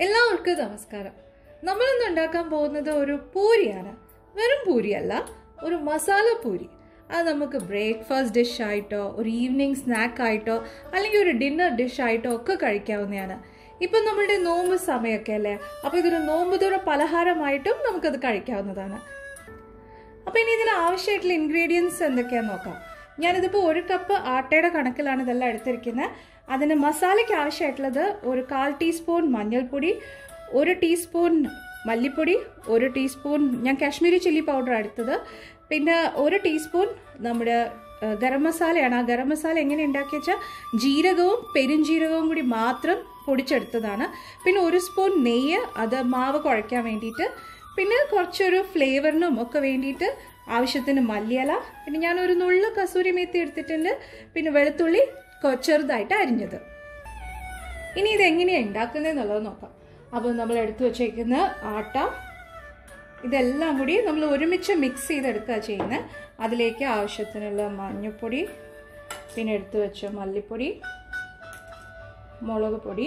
എല്ലാവർക്കും നമസ്കാരം നമ്മളിന്ന് ഉണ്ടാക്കാൻ പോകുന്നത് ഒരു പൂരിയാണ് വെറും പൂരിയല്ല ഒരു മസാല പൂരി അത് നമുക്ക് ബ്രേക്ക്ഫാസ്റ്റ് ഡിഷ് ആയിട്ടോ ഒരു ഈവനിങ് സ്നാക്ക് ആയിട്ടോ അല്ലെങ്കിൽ ഒരു ഡിന്നർ ഡിഷ് ആയിട്ടോ ഒക്കെ കഴിക്കാവുന്നതാണ് ഇപ്പം നമ്മളുടെ നോമ്പ് സമയമൊക്കെ അല്ലേ അപ്പോൾ ഇതൊരു നോമ്പ് തുറ പലഹാരമായിട്ടും നമുക്കത് കഴിക്കാവുന്നതാണ് അപ്പോൾ ഇനി ഇതിന് ആവശ്യമായിട്ടുള്ള ഇൻഗ്രീഡിയൻസ് എന്തൊക്കെയാണെന്ന് നോക്കാം ഞാനിതിപ്പോൾ ഒരു കപ്പ് ആട്ടയുടെ കണക്കിലാണ് ഇതെല്ലാം എടുത്തിരിക്കുന്നത് അതിന് മസാലയ്ക്ക് ആവശ്യമായിട്ടുള്ളത് ഒരു കാൽ ടീസ്പൂൺ മഞ്ഞൾപ്പൊടി ഒരു ടീസ്പൂൺ മല്ലിപ്പൊടി ഒരു ടീസ്പൂൺ ഞാൻ കാശ്മീരി ചില്ലി പൗഡർ എടുത്തത് പിന്നെ ഒരു ടീസ്പൂൺ നമ്മുടെ ഏഹ്, ഗരം മസാലയാണ് ആ ഗരം മസാല എങ്ങനെ ഉണ്ടാക്കി വെച്ചാൽ ജീരകവും പെരുംജീരകവും കൂടി മാത്രം പൊടിച്ചെടുത്തതാണ് പിന്നെ ഒരു സ്പൂൺ നെയ്യ് അത് മാവ് കുഴയ്ക്കാൻ വേണ്ടിയിട്ട് പിന്നെ കുറച്ചൊരു ഫ്ലേവറിനും ഒക്കെ വേണ്ടിയിട്ട് ആവശ്യത്തിന് മല്ലിയില പിന്നെ ഞാൻ ഒരു നുള്ള കസൂരി മേത്തി എടുത്തിട്ടുണ്ട് പിന്നെ വെളുത്തുള്ളി കൊ- ചെറുതായിട്ട് അരിഞ്ഞത് ഇനി ഇത് എങ്ങനെയാണ് ഉണ്ടാക്കുന്നതെന്നുള്ളത് നോക്കാം അപ്പോൾ നമ്മൾ എടുത്തു വച്ചേക്കുന്ന ആട്ട ഇതെല്ലാം കൂടി നമ്മൾ ഒരുമിച്ച് മിക്സ് ചെയ്തെടുക്കുക ചെയ്യുന്നത് അതിലേക്ക് ആവശ്യത്തിനുള്ള മഞ്ഞൾപ്പൊടി പിന്നെ എടുത്തു വെച്ച മല്ലിപ്പൊടി മുളക് പൊടി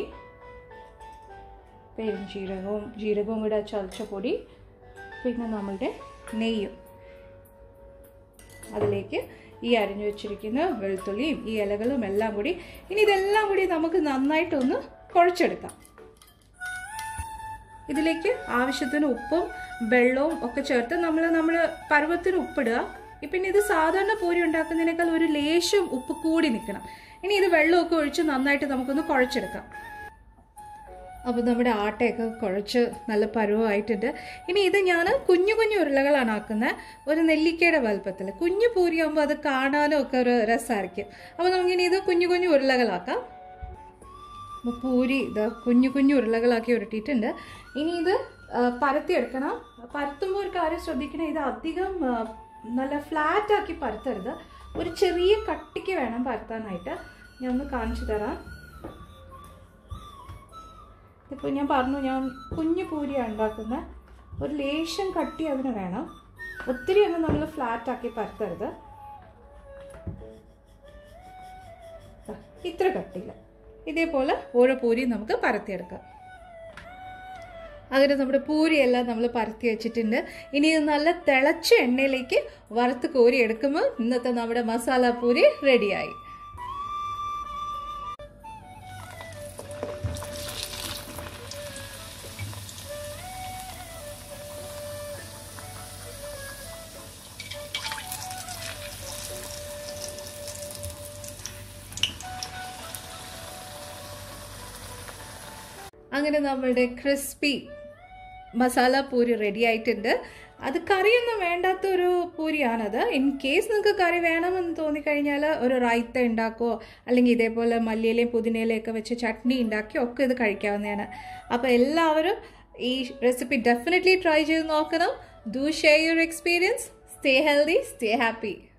പെരുംജീരകവും ജീരകവും കൂടെ ചതച്ച പൊടി പിന്നെ നമ്മളുടെ നെയ്യും അതിലേക്ക് ഈ അരിഞ്ഞു വെച്ചിരിക്കുന്ന വെളുത്തുള്ളിയും ഈ ഇലകളും എല്ലാം കൂടി ഇനി ഇതെല്ലാം കൂടി നമുക്ക് നന്നായിട്ടൊന്ന് കുഴച്ചെടുക്കാം ഇതിലേക്ക് ആവശ്യത്തിന് ഉപ്പും വെള്ളവും ഒക്കെ ചേർത്ത് നമ്മൾ നമ്മൾ പരുവത്തിന് ഉപ്പിടുക പിന്നെ ഇത് സാധാരണ പൂരി ഉണ്ടാക്കുന്നതിനേക്കാൾ ഒരു ലേശം ഉപ്പ് കൂടി നിൽക്കണം ഇനി ഇത് വെള്ളമൊക്കെ ഒഴിച്ച് നന്നായിട്ട് നമുക്കൊന്ന് കുഴച്ചെടുക്കാം അപ്പോൾ നമ്മുടെ ആട്ടയൊക്കെ കുഴച്ച് നല്ല പരുവമായിട്ടുണ്ട് ഇനി ഇത് ഞാൻ കുഞ്ഞു കുഞ്ഞു ഉരുളകളാണ് ആക്കുന്നത് ഒരു നെല്ലിക്കയുടെ വലുപ്പത്തിൽ കുഞ്ഞു പൂരിയാകുമ്പോൾ അത് കാണാനും ഒക്കെ ഒരു രസമായിരിക്കും അപ്പോൾ നമുക്കിനി ഇത് കുഞ്ഞു കുഞ്ഞു ഉരുളകളാക്കാം അപ്പോൾ പൂരി ഇത് കുഞ്ഞു കുഞ്ഞു ഉരുളകളാക്കി ഉരുട്ടിയിട്ടുണ്ട് ഇനി ഇത് ആ, പരത്തിയെടുക്കണം പരത്തുമ്പോൾ ഒരു കാര്യം ശ്രദ്ധിക്കണം ഇത് അധികം ആ, നല്ല ഫ്ലാറ്റ് ആക്കി പരത്തരുത് ഒരു ചെറിയ കട്ടിക്ക് വേണം പരത്താനായിട്ട് ഞാൻ ഒന്ന് കാണിച്ചു തരാം ഇപ്പോൾ ഞാൻ പറഞ്ഞു ഞാൻ കുഞ്ഞു പൂരിയാണ് ഉണ്ടാക്കുന്നത് ഒരു ലേശം കട്ടി അതിന് വേണം ഒത്തിരി ഒന്നും നമ്മൾ ഫ്ലാറ്റ് ആക്കി പരത്തരുത് ദാ, ഇത്ര കട്ടിയില്ല ഇതേപോലെ ഓരോ പൂരിയും നമുക്ക് പരത്തിയെടുക്കാം അങ്ങനെ നമ്മുടെ പൂരിയെല്ലാം നമ്മൾ പരത്തി വെച്ചിട്ടുണ്ട് ഇനി ഇത് നല്ല തിളച്ച എണ്ണയിലേക്ക് വറുത്ത് കോരി എടുക്കുമ്പോൾ ഇന്നത്തെ നമ്മുടെ മസാല പൂരി റെഡിയായി അങ്ങനെ നമ്മളുടെ ക്രിസ്പി മസാല പൂരി റെഡി ആയിട്ടുണ്ട് അത് കറിയൊന്നും വേണ്ടാത്ത ഒരു പൂരിയാണത് ഇൻ കേസ് നിങ്ങൾക്ക് കറി വേണമെന്ന് തോന്നിക്കഴിഞ്ഞാൽ ഒരു റൈത്ത ഉണ്ടാക്കുമോ അല്ലെങ്കിൽ ഇതേപോലെ മല്ലിയിലയും പുതിനയിലയും ഒക്കെ വെച്ച് ചട്നി ഉണ്ടാക്കിയോ ഒക്കെ ഇത് കഴിക്കാവുന്നതാണ് അപ്പോൾ എല്ലാവരും ഈ റെസിപ്പി ഡെഫിനറ്റ്ലി ട്രൈ ചെയ്ത് നോക്കണം do share your experience stay healthy stay happy